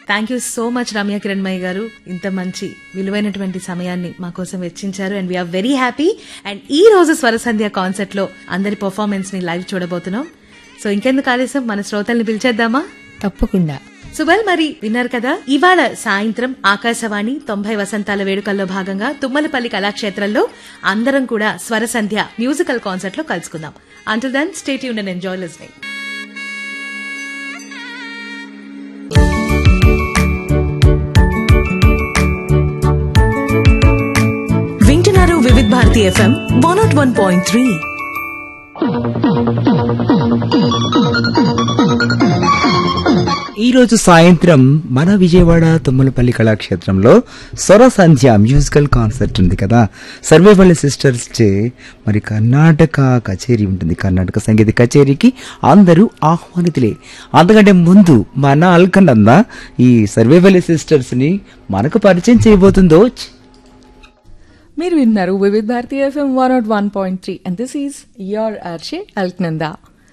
Thank you so much Ramya Kiranmayya garu ఇంత మంచి విలువైనటువంటి సమయాన్ని మా కోసం వెచ్చించారు and we are very happy and ఈ రోజు స్వరసంధ్య కాన్సర్ట్ లో అందరి పర్ఫార్మెన్స్ ని లైవ్ చూడబోతున్నాం సో ఇంకెందుకు ఆలస్యం మన శ్రోతల్ని పిలిచేద్దామా తప్పకుండా సుబల్ మరి విన్నారు కదా ఇవాళ సాయంత్రం ఆకాశవాణి తొంభై వసంతాల వేడుకల్లో భాగంగా తుమ్మలపల్లి కళాక్షేత్రంలో అందరం కూడా స్వర సంధ్య మ్యూజికల్ కాన్సర్ట్ లో కలుసుకుందాం అంటుల్ దెన్ స్టేట్ యూన్ అండ్ ఎంజాయ్ లిస్నింగ్ వింటున్నారు Vividh Bharati FM one nought one point three ఈ రోజు సాయంత్రం మన విజయవాడ తుమ్మలపల్లి కళాక్షేత్రంలో స్వర సంధ్య మ్యూజికల్ కాన్సర్ట్ ఉంది కదా సర్వేపల్లి సిస్టర్స్ చే మరి కర్ణాటక కచేరీ ఉంటుంది కర్ణాటక సంగీత కచేరీకి అందరూ ఆహ్వానితులే అంతకంటే ముందు మన అల్కండంద ఈ సర్వేపల్లి సిస్టర్స్ ని మనకు పరిచయం చేయబోతుందో మీరు విన్నారు Vividh Bharati FM one nought one point three and this is your RJ Alaknanda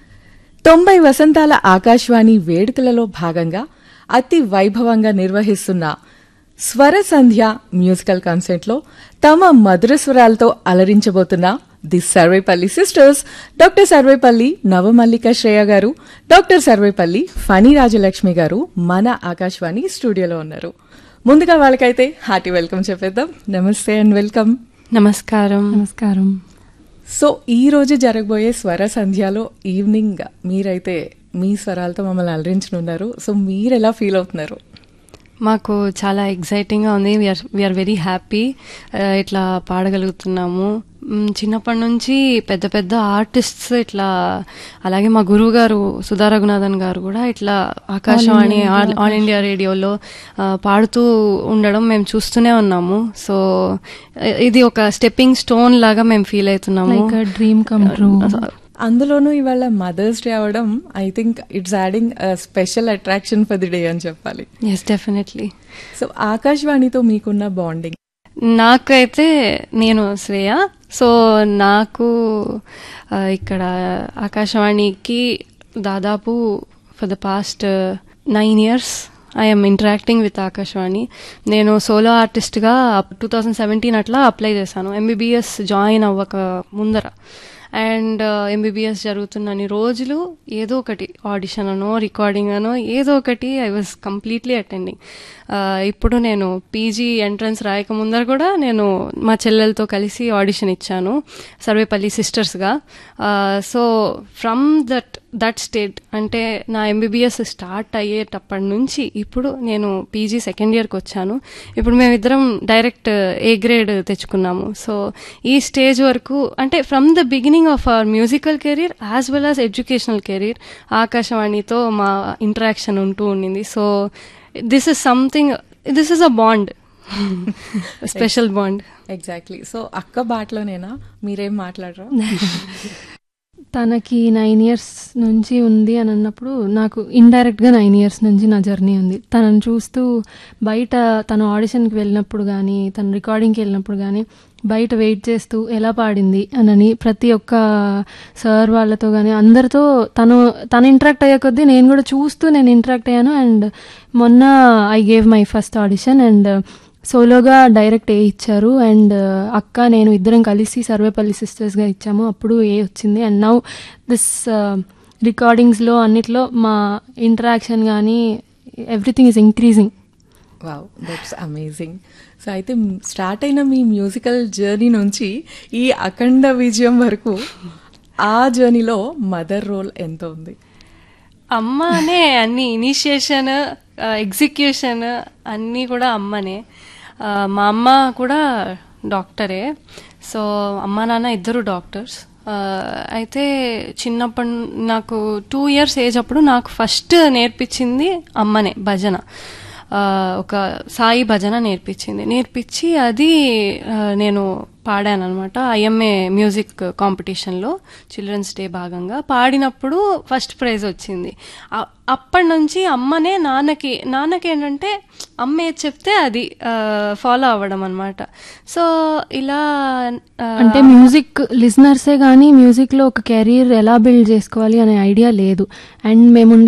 తొంభై వసంతాల ఆకాశవాణి వేడుకలలో భాగంగా అతి వైభవంగా నిర్వహిస్తున్న స్వర సంధ్య మ్యూజికల్ కాన్సర్ట్లో తమ మధుర స్వరాలతో అలరించబోతున్న the Sarvepalli sisters doctor Sarvepalli Navamallika Shreya garu doctor Sarvepalli Phani Rajalakshmi గారు మన ఆకాశవాణి స్టూడియోలో ఉన్నారు ముందుగా వాళ్ళకైతే హార్టీ వెల్కమ్ చెప్పేద్దాం నమస్తే అండ్ వెల్కమ్ నమస్కారం నమస్కారం సో ఈ రోజు జరగబోయే స్వర సంధ్యలో ఈవినింగ్ మీరైతే మీ స్వరాలతో మమ్మల్ని అలరించనున్నారు సో మీరు ఎలా ఫీల్ అవుతున్నారు మాకు చాలా ఎగ్జైటింగ్గా ఉంది వీఆర్ వీఆర్ వెరీ హ్యాపీ ఇట్లా పాడగలుగుతున్నాము మ్, చిన్నప్పటి నుంచి పెద్ద పెద్ద ఆర్టిస్ట్స్ ఇట్లా అలాగే మా గురువు గారు సుధా రఘునాథన్ గారు కూడా ఇట్లా ఆకాశవాణి ఆల్ ఆల్ ఇండియా రేడియోలో ఆ, పాడుతూ ఉండడం మేము చూస్తూనే ఉన్నాము సో ఇది ఒక స్టెప్పింగ్ స్టోన్ లాగా మేము ఫీల్ అవుతున్నాము Like a dream come true. అందులోనూ ఇవాళ మదర్స్ డే అవడం I think it's adding special attraction for the day అని చెప్పాలి ఎస్ డెఫినెట్లీ సో ఆకాశవాణితో మీకున్న బాండింగ్ నాకైతే నేను శ్రేయ సో నాకు ఆ, ఇక్కడ ఆకాశవాణికి దాదాపు for the past nine years I'm interacting with Akashvani నేను సోలో ఆర్టిస్ట్గా టూ థౌజండ్ సెవెంటీన్ అట్లా అప్లై చేశాను ఎంబీబీఎస్ జాయిన్ అవ్వక ముందర అండ్ ఎంబీబీఎస్ జరుగుతున్నన్ని రోజులు ఏదో ఒకటి ఆడిషన్ అనో రికార్డింగ్ అనో ఏదో ఒకటి ఐ వాజ్ కంప్లీట్లీ అటెండింగ్ ఇప్పుడు నేను పీజీ ఎంట్రన్స్ రాయక ముందర కూడా నేను మా చెల్లెలతో కలిసి ఆడిషన్ ఇచ్చాను సర్వేపల్లి సిస్టర్స్గా so from that that state అంటే నా ఎంబీబీఎస్ స్టార్ట్ అయ్యేటప్పటి నుంచి ఇప్పుడు నేను పీజీ సెకండ్ ఇయర్కి వచ్చాను ఇప్పుడు మేమిద్దరం డైరెక్ట్ ఏ గ్రేడ్ తెచ్చుకున్నాము సో ఈ స్టేజ్ వరకు అంటే from the beginning of our musical career as well as educational career ఆకాశవాణితో మా ఇంటరాక్షన్ ఉంటూ ఉండింది so this is something this is a bond special bond exactly so అక్క బాటలోనేనా మీరేం మాట్లాడరా తనకి నైన్ ఇయర్స్ నుంచి ఉంది అని అన్నప్పుడు నాకు ఇండైరెక్ట్గా నైన్ ఇయర్స్ నుంచి నా జర్నీ ఉంది తనను చూస్తూ బయట తను ఆడిషన్కి వెళ్ళినప్పుడు కానీ తను రికార్డింగ్కి వెళ్ళినప్పుడు కానీ బయట వెయిట్ చేస్తూ ఎలా పాడింది అనని ప్రతి ఒక్క సార్ వాళ్ళతో కానీ అందరితో తను తను ఇంటరాక్ట్ అయ్యే కొద్దీ నేను కూడా చూస్తూ నేను ఇంటరాక్ట్ అయ్యాను అండ్ మొన్న I gave my first audition and సోలోగా డైరెక్ట్ ఏ ఇచ్చారు అండ్ అక్క నేను ఇద్దరం కలిసి సర్వేపల్లి సిస్టర్స్గా ఇచ్చాము అప్పుడు ఏ వచ్చింది అండ్ నౌ దిస్ రికార్డింగ్స్లో అన్నిట్లో మా ఇంటరాక్షన్ కానీ everything is increasing wow that's amazing so అయితే స్టార్ట్ అయిన మీ మ్యూజికల్ జర్నీ నుంచి ఈ అఖండ విజయం వరకు ఆ జర్నీలో మదర్ రోల్ ఎంత ఉంది అమ్మనే అన్ని ఇనిషియేషన్ ఎగ్జిక్యూషన్ అన్నీ కూడా అమ్మనే ఆ, మా అమ్మ కూడా డాక్టరే సో అమ్మ నాన్న ఇద్దరు డాక్టర్స్ ఆ, అయితే చిన్నప్పటి నాకు టూ ఇయర్స్ ఏజ్ అప్పుడు నాకు ఫస్ట్ నేర్పించింది అమ్మనే భజన ఆ, ఒక సాయి భజన నేర్పించింది నేర్పించి అది ఆ, నేను పాడాను అనమాట ఐఎంఏ మ్యూజిక్ కాంపిటీషన్లో చిల్డ్రన్స్ డే భాగంగా పాడినప్పుడు ఫస్ట్ ప్రైజ్ వచ్చింది అ- అప్పటి నుంచి అమ్మనే నాన్నకి నాన్నకి ఏంటంటే అమ్మ ఏది చెప్తే అది ఫాలో అవ్వడం అనమాట సో ఇలా ఆ, అంటే మ్యూజిక్ లిజనర్సే కానీ మ్యూజిక్లో ఒక కెరీర్ ఎలా బిల్డ్ చేసుకోవాలి అనే ఐడియా లేదు అండ్ మేము